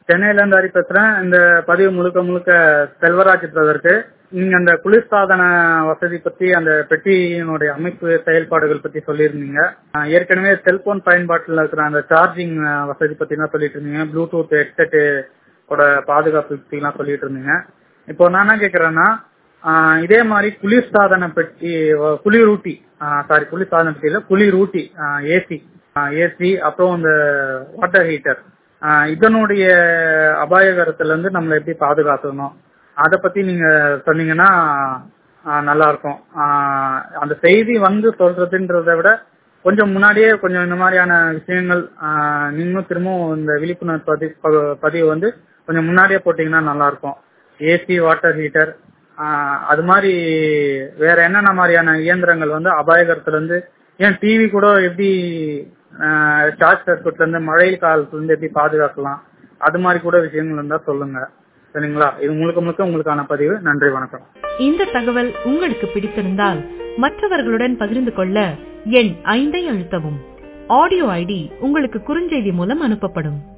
சென்னையில இருந்து ஹரி பேசுறேன் இந்த பதிவு முழுக்க முழுக்க செல்வராஜ் பிரதருக்கு நீங்க அந்த குளிர்சாதன வசதி பத்தி அந்த பெட்டியினுடைய அமைப்பு செயல்பாடுகள் பத்தி சொல்லியிருந்தீங்க ஆஹ் ஏற்கனவே செல்போன் பயன்பாட்டில் இருக்கிற அந்த சார்ஜிங் வசதி பத்தி எல்லாம் சொல்லிட்டு இருந்தீங்க ப்ளூடூத் ஹெட்செட் ஓட பாதுகாப்பு பத்தி எல்லாம் சொல்லிட்டு இருந்தீங்க இப்போ நான் என்ன கேக்குறேன்னா ஆஹ் இதே மாதிரி குளிர்சாதன பெட்டி அஹ் குளிரூட்டி சாரி குளிர்சாதன பெட்டி இல்ல குளிரூட்டி ஏசி ஏசி அப்புறம் இந்த வாட்டர் ஹீட்டர் இதனுடைய அபாயகரத்துல இருந்து நம்மளை எப்படி பாதுகாக்கணும் அத பத்தி நீங்க சொன்னீங்கன்னா ஆஹ் நல்லா இருக்கும் ஆஹ் அந்த செய்தி வந்து சொல்றதுன்றதை விட கொஞ்சம் முன்னாடியே கொஞ்சம் இந்த மாதிரியான விஷயங்கள் ஆஹ் நீங்களும் திரும்பவும் இந்த விழிப்புணர்வு பதிவு ப- பதிவு வந்து கொஞ்சம் முன்னாடியே போட்டீங்கன்னா நல்லா இருக்கும் ஏசி வாட்டர் ஹீட்டர் அது மாதிரி வேற என்னென்ன மாதிரியான இயந்திரங்கள் வந்து அபாயகரத்துல இருந்து ஏன் டிவி கூட எப்படி ஷார்ட் சர்க்யூட்ல இருந்து மழை காலத்துல இருந்து எப்படி பாதுகாக்கலாம் அது மாதிரி கூட விஷயங்கள் இருந்தா சொல்லுங்க சரிங்களா இது முழுக்க முழுக்க உங்களுக்கான பதிவு நன்றி வணக்கம் இந்த தகவல் உங்களுக்கு பிடித்திருந்தால் மற்றவர்களுடன் பகிர்ந்து கொள்ள எண் ஐந்தை அழுத்தவும் ஆடியோ ஐடி உங்களுக்கு குறுஞ்செய்தி மூலம் அனுப்பப்படும்